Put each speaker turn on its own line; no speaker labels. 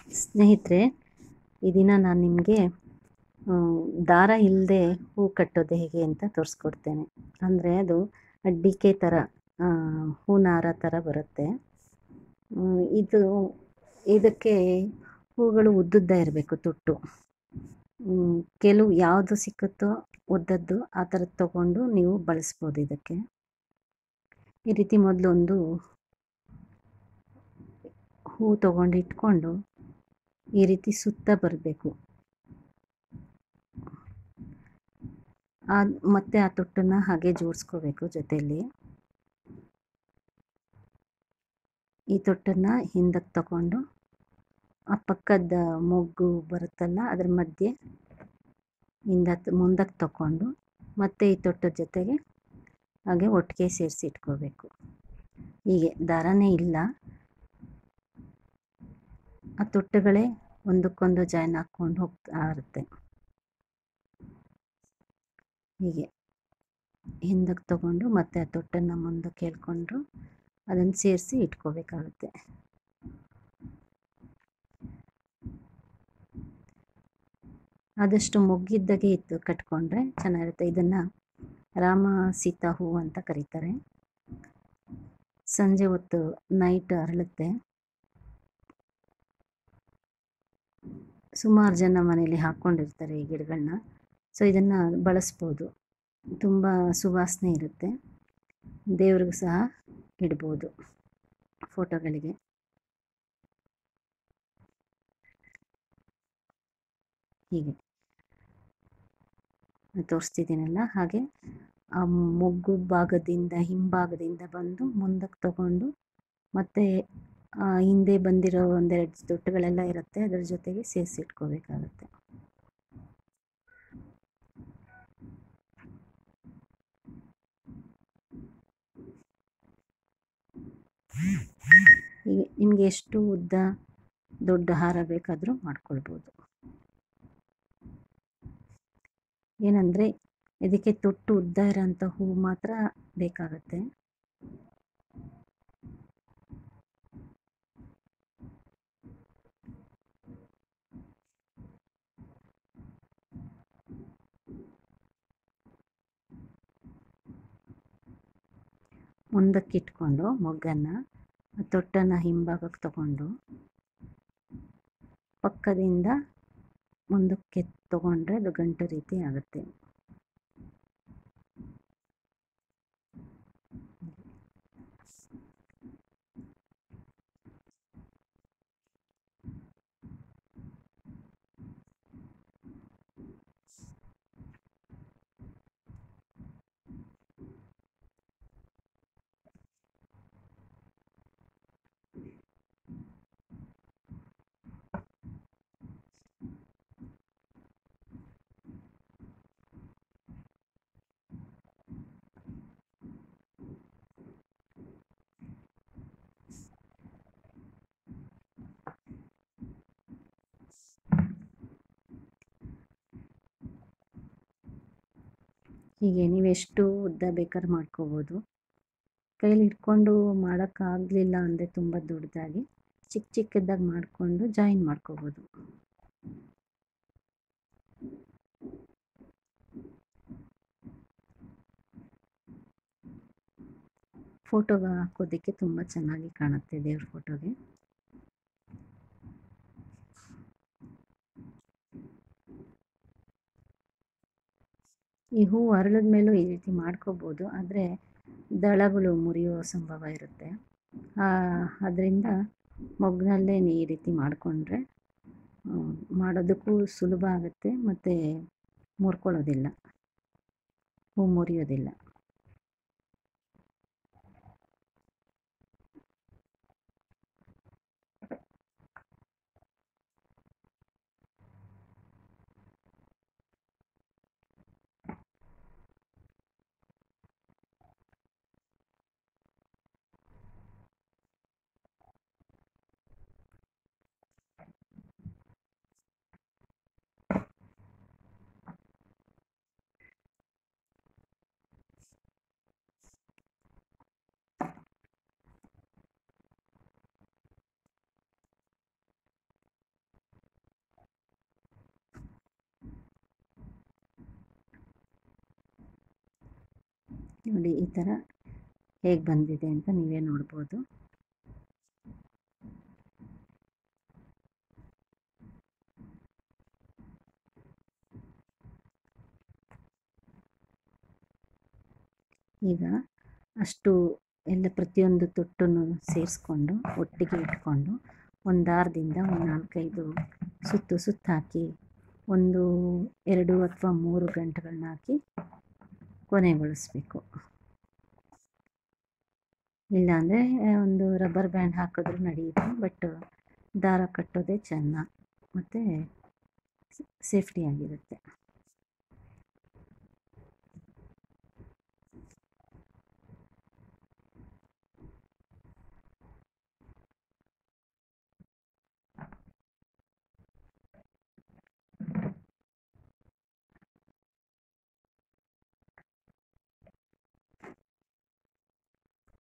ಸ್ನೇಹಿತರೆ ಈ ದಿನ ನಾನು ನಿಮಗೆ ದಾರ ಇಲ್ಲದೆ ಹೂ ಕಟ್ಟೋದು ಹೇಗೆ ಅಂತ ತೋರಿಸ್ಕೊಡ್ತೇನೆ ಅಂದರೆ ಅದು ಅಡ್ಡಿಕೆ ಥರ ಹೂನಾರ ಥರ ಬರುತ್ತೆ ಇದು ಇದಕ್ಕೆ ಹೂಗಳು ಉದ್ದುದ್ದ ಇರಬೇಕು ತುಟ್ಟು ಕೆಲವು ಯಾವುದು ಸಿಕ್ಕುತ್ತೋ ಉದ್ದದ್ದು ಆ ಥರದ್ದು ತೊಗೊಂಡು ನೀವು ಬಳಸ್ಬೋದು ಇದಕ್ಕೆ ಈ ರೀತಿ ಮೊದಲು ಒಂದು ಹೂ ತೊಗೊಂಡು ಇಟ್ಕೊಂಡು ಈ ರೀತಿ ಸುತ್ತ ಬರಬೇಕು ಆ ಮತ್ತೆ ಆ ತೊಟ್ಟನ್ನು ಹಾಗೆ ಜೋಡಿಸ್ಕೋಬೇಕು ಜೊತೆಯಲ್ಲಿ ಈ ತೊಟ್ಟನ್ನು ಹಿಂದಕ್ಕೆ ತಗೊಂಡು ಆ ಪಕ್ಕದ ಮೊಗ್ಗು ಬರುತ್ತಲ್ಲ ಅದ್ರ ಮಧ್ಯೆ ಹಿಂದ ಮುಂದಕ್ಕೆ ತಗೊಂಡು ಮತ್ತೆ ಈ ತೊಟ್ಟದ ಜೊತೆಗೆ ಹಾಗೆ ಒಟ್ಟಿಗೆ ಸೇರಿಸಿ ಇಟ್ಕೋಬೇಕು ಹೀಗೆ ದಾರನೇ ಇಲ್ಲ ಆ ತೊಟ್ಟುಗಳೇ ಒಂದಕ್ಕೊಂದು ಜಾಯ್ನ್ ಹಾಕ್ಕೊಂಡು ಹೋಗ್ತಾ ಇರುತ್ತೆ ಹೀಗೆ ಹಿಂದಕ್ಕೆ ತಗೊಂಡು ಮತ್ತೆ ಆ ತೊಟ್ಟನ್ನು ಮುಂದಕ್ಕೆ ಹೇಳ್ಕೊಂಡು ಅದನ್ನು ಸೇರಿಸಿ ಇಟ್ಕೋಬೇಕಾಗುತ್ತೆ ಆದಷ್ಟು ಮೊಗ್ಗಿದ್ದಾಗೆ ಇತ್ತು ಕಟ್ಕೊಂಡ್ರೆ ಚೆನ್ನಾಗಿರುತ್ತೆ ಇದನ್ನು ರಾಮ ಸೀತಾ ಹೂವು ಅಂತ ಕರೀತಾರೆ ಸಂಜೆ ಹೊತ್ತು ನೈಟ್ ಅರಳುತ್ತೆ ಸುಮಾರು ಜನ ಮನೇಲಿ ಹಾಕ್ಕೊಂಡಿರ್ತಾರೆ ಈ ಗಿಡಗಳನ್ನ ಸೊ ಇದನ್ನು ಬಳಸ್ಬೋದು ತುಂಬ ಸುವಾಸನೆ ಇರುತ್ತೆ ದೇವ್ರಿಗೂ ಸಹ ಇಡ್ಬೋದು ಫೋಟೋಗಳಿಗೆ ಹೀಗೆ ತೋರಿಸ್ತಿದ್ದೀನಲ್ಲ ಹಾಗೆ ಆ ಮೊಗ್ಗು ಭಾಗದಿಂದ ಹಿಂಭಾಗದಿಂದ ಬಂದು ಮುಂದಕ್ಕೆ ತಗೊಂಡು ಮತ್ತು ಹಿಂದೆ ಬಂದಿರೋ ಒಂದೆರಡು ತೊಟ್ಟುಗಳೆಲ್ಲ ಇರುತ್ತೆ ಅದರ ಜೊತೆಗೆ ಸೇರಿಸಿ ಇಟ್ಕೋಬೇಕಾಗತ್ತೆ ಈಗ ನಿಮಗೆ ಎಷ್ಟು ಉದ್ದ ದೊಡ್ಡ ಹಾರ ಬೇಕಾದರೂ ಮಾಡ್ಕೊಳ್ಬೋದು ಏನಂದರೆ ಇದಕ್ಕೆ ತೊಟ್ಟು ಉದ್ದ ಇರೋಂಥ ಹೂವು ಮಾತ್ರ ಬೇಕಾಗತ್ತೆ ಮುಂದಕ್ಕೆ ಇಟ್ಕೊಂಡು ಮೊಗ್ಗನ್ನು ತೊಟ್ಟನ್ನು ಹಿಂಭಾಗಕ್ಕೆ ತಗೊಂಡು ಪಕ್ಕದಿಂದ ಮುಂದಕ್ಕೆ ತಗೊಂಡ್ರೆ ಅದು ಗಂಟು ರೀತಿ ಆಗುತ್ತೆ ಹೀಗೆ ನೀವೆಷ್ಟು ಉದ್ದ ಬೇಕಾದ್ರೆ ಮಾಡ್ಕೋಬೋದು ಕೈಲಿ ಇಟ್ಕೊಂಡು ಮಾಡೋಕ್ಕಾಗಲಿಲ್ಲ ಅಂದರೆ ತುಂಬ ದೊಡ್ಡದಾಗಿ ಚಿಕ್ಕ ಚಿಕ್ಕದಾಗಿ ಮಾಡಿಕೊಂಡು ಜಾಯಿನ್ ಮಾಡ್ಕೋಬೋದು ಫೋಟೋಗೆ ಹಾಕೋದಕ್ಕೆ ತುಂಬ ಚೆನ್ನಾಗಿ ಕಾಣುತ್ತೆ ದೇವ್ರ ಫೋಟೋಗೆ ಈ ಹೂವು ಅರಳಿದ ಮೇಲೂ ಈ ರೀತಿ ಮಾಡ್ಕೋಬೋದು ಆದರೆ ದಳಗಳು ಮುರಿಯೋ ಸಂಭವ ಇರುತ್ತೆ ಅದರಿಂದ ಮೊಗ್ಗಿನಲ್ಲೇ ಈ ರೀತಿ ಮಾಡಿಕೊಂಡ್ರೆ ಮಾಡೋದಕ್ಕೂ ಸುಲಭ ಆಗುತ್ತೆ ಮತ್ತು ಮುರ್ಕೊಳ್ಳೋದಿಲ್ಲ ಹೂ ಮುರಿಯೋದಿಲ್ಲ ನೋಡಿ ಈ ಥರ ಹೇಗೆ ಬಂದಿದೆ ಅಂತ ನೀವೇ ನೋಡ್ಬೋದು ಈಗ ಅಷ್ಟು ಎಲ್ಲ ಪ್ರತಿಯೊಂದು ತೊಟ್ಟನ್ನು ಸೇರಿಸ್ಕೊಂಡು ಒಟ್ಟಿಗೆ ಇಟ್ಕೊಂಡು ಒಂದು ದಾರದಿಂದ ಒಂದು ನಾಲ್ಕೈದು ಸುತ್ತು ಸುತ್ತು ಹಾಕಿ ಒಂದು ಎರಡು ಅಥವಾ ಮೂರು ಗಂಟೆಗಳನ್ನ ಹಾಕಿ ಕೊನೆಗೊಳಿಸ್ಬೇಕು ಇಲ್ಲಾಂದರೆ ಒಂದು ರಬ್ಬರ್ ಬ್ಯಾಂಡ್ ಹಾಕಿದ್ರೂ ನಡೆಯುತ್ತೆ ಬಟ್ ದಾರ ಕಟ್ಟೋದೇ ಚೆನ್ನ ಮತ್ತು ಸೇಫ್ಟಿಯಾಗಿರುತ್ತೆ